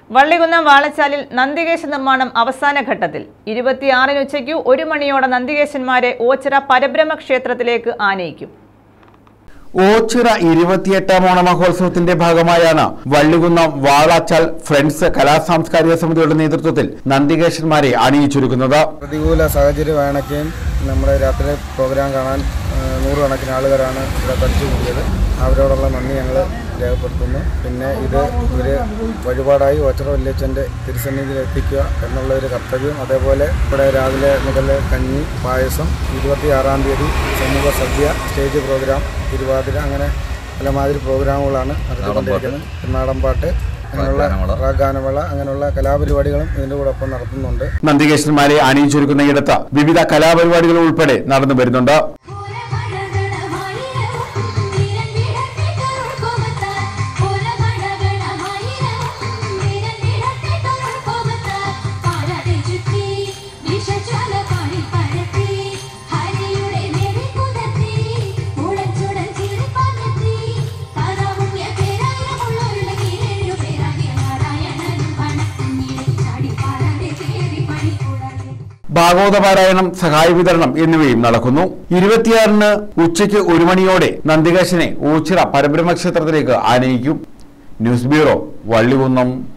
വള്ളികുന്നം വാളച്ചാലിൽ നന്ദികേശ നിർമ്മാണം അവസാന ഘട്ടത്തിൽ ഇരുപത്തിയാറിന് ഉച്ചയ്ക്ക് ഒരു മണിയോടെ നന്ദികേശന്മാരെ ഓച്ചിറ പരബ്രഹ്മ ക്ഷേത്രത്തിലേക്ക് ആനയിക്കും ഓച്ചിറ ഇരുപത്തിയെട്ടാം ഓണമഹോത്സവത്തിന്റെ ഭാഗമായാണ് വള്ളികുന്നം വാളാച്ചാൽ ഫ്രണ്ട്സ് കലാസാംസ്കാരിക സമിതിയുടെ നേതൃത്വത്തിൽ നന്ദികേശന്മാരെ അണിയിച്ചൊരുക്കുന്നത് പ്രതികൂല സാഹചര്യമാണൊക്കെയും നമ്മുടെ രാത്രി പ്രോഗ്രാം കാണാൻ ആ, നൂറുകണക്കിന് ആളുകളാണ് ഇവിടെ തടിച്ചു കൂടിയത് അവരോടുള്ള നന്ദി ഞങ്ങൾ രേഖപ്പെടുത്തുന്നു പിന്നെ ഇത് ഒരു വഴിപാടായി ഓച്ചറ വല്യച്ഛൻ്റെ തിരുസന്നിധിയിൽ എത്തിക്കുക എന്നുള്ള ഒരു കർത്തവ്യം അതേപോലെ ഇവിടെ രാവിലെ മുതൽ കഞ്ഞി പായസം ഇരുപത്തിയാറാം തീയതി സമൂഹ സദ്യ സ്റ്റേജ് പ്രോഗ്രാം തിരുവാതിര അങ്ങനെ പലമാതിരി പ്രോഗ്രാമുകളാണ് നടത്തിക്കൊണ്ടിരിക്കുന്നത് നാടൻ പാട്ട് അങ്ങനെയുള്ള റാഗ് ഗാനമേള അങ്ങനെയുള്ള കലാപരിപാടികളും ഇതിൻ്റെ കൂടെ ഒപ്പം നടത്തുന്നുണ്ട് നന്ദികേശന്മാരെ അണിയിച്ചൊരുക്കുന്ന ഇടത്ത് വിവിധ കലാപരിപാടികൾ ഉൾപ്പെടെ നടന്നു വരുന്നുണ്ട് ഭാഗവത പാരായണം സഹായ വിതരണം എന്നിവയും നടക്കുന്നു ഇരുപത്തിയാറിന് ഉച്ചയ്ക്ക് ഒരു മണിയോടെ നന്ദികേശനെ ഓച്ചിറ പരബ്രഹ്മ ക്ഷേത്രത്തിലേക്ക് ആനയിക്കും ന്യൂസ് ബ്യൂറോ വള്ളികുന്നം